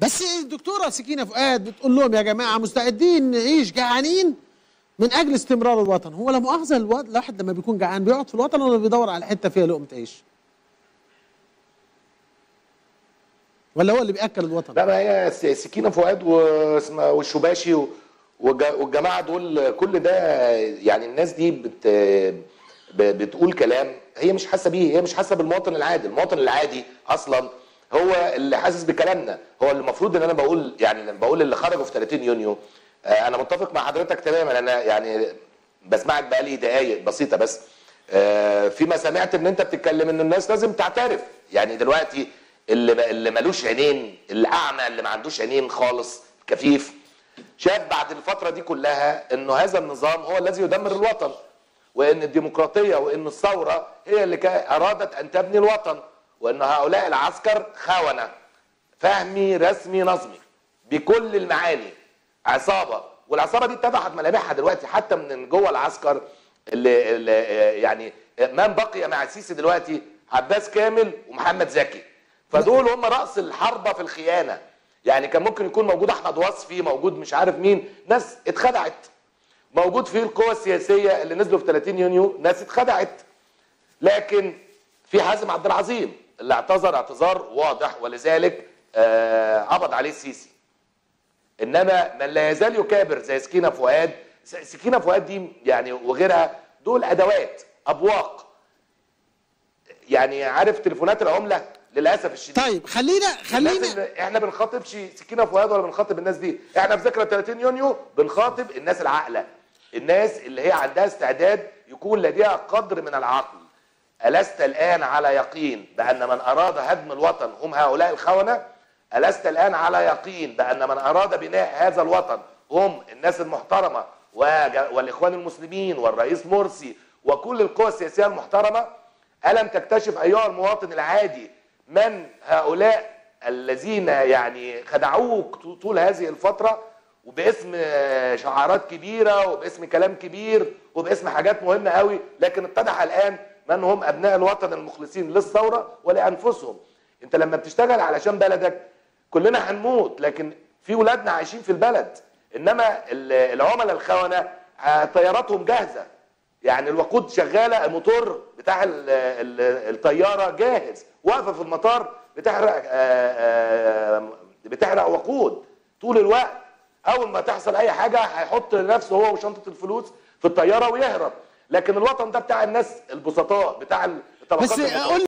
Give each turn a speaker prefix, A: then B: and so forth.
A: بس الدكتوره سكينه فؤاد بتقول لهم يا جماعه مستعدين نعيش جعانين من اجل استمرار الوطن هو لا مؤاخذه الو- الواحد لما بيكون جعان بيقعد في الوطن ولا بيدور على حته فيها لقمه عيش ولا هو اللي بياكل الوطن
B: لا ما هي س- سكينه فؤاد واسمها والشباشي و- والج- والجماعه دول كل ده يعني الناس دي بت ب- بتقول كلام هي مش حاسه بيه هي مش حاسه بالمواطن العادي المواطن العادي اصلا هو اللي حاسس بكلامنا هو اللي المفروض ان انا بقول يعني لما بقول اللي خرجوا في 30 يونيو آه، انا متفق مع حضرتك تماما انا يعني بسمعك بقالي دقايق بسيطه بس آه، فيما سمعت ان انت بتتكلم ان الناس لازم تعترف يعني دلوقتي اللي اللي ملوش عينين اللي اعمى اللي ما عندوش عينين خالص كفيف شاف بعد الفتره دي كلها انه هذا النظام هو الذي يدمر الوطن وان الديمقراطيه وان الثوره هي اللي كا- ارادت ان تبني الوطن وان هؤلاء العسكر خونه فهمي رسمي نظمي بكل المعاني عصابه والعصابه دي اتضحت ملامحها دلوقتي حتى من جوه العسكر اللي, اللي يعني من بقي مع السيسي دلوقتي عباس كامل ومحمد زكي فدول هم راس الحربه في الخيانه يعني كان ممكن يكون موجود احمد وصفي موجود مش عارف مين ناس اتخدعت موجود فيه القوى السياسيه اللي نزلوا في 30 يونيو ناس اتخدعت لكن في حازم عبد العظيم اللي اعتذر اعتذار واضح ولذلك آه قبض عليه السيسي انما من لا يزال يكابر زي سكينه فؤاد س- سكينه فؤاد دي يعني وغيرها دول ادوات ابواق يعني عارف تليفونات العمله للاسف الشديد
A: طيب خلينا
B: الناس
A: خلينا
B: اللي احنا بنخاطبش سكينه فؤاد ولا بنخاطب الناس دي احنا في ذكرى 30 يونيو بنخاطب الناس العاقله الناس اللي هي عندها استعداد يكون لديها قدر من العقل ألست الآن على يقين بأن من أراد هدم الوطن هم هؤلاء الخونة ألست الآن على يقين بأن من أراد بناء هذا الوطن هم الناس المحترمة وج- والإخوان المسلمين والرئيس مرسي وكل القوى السياسية المحترمة ألم تكتشف أيها المواطن العادي من هؤلاء الذين يعني خدعوك ط- طول هذه الفترة وباسم آه، شعارات كبيرة وباسم كلام كبير وباسم حاجات مهمة قوي لكن اتضح الآن من هم أبناء الوطن المخلصين للثورة ولأنفسهم انت لما بتشتغل علشان بلدك كلنا هنموت لكن في ولادنا عايشين في البلد انما ال- العملاء الخونة آه، طياراتهم جاهزة يعني الوقود شغاله الموتور بتاع ال ال الطياره جاهز واقفه في المطار بتحرق آه، آه، بتحرق وقود طول الوقت اول ما تحصل اي حاجه هيحط نفسه هو وشنطه الفلوس في الطياره ويهرب لكن الوطن ده بتاع الناس البسطاء بتاع الطبقات
A: بس
B: المتوسطة.
A: قول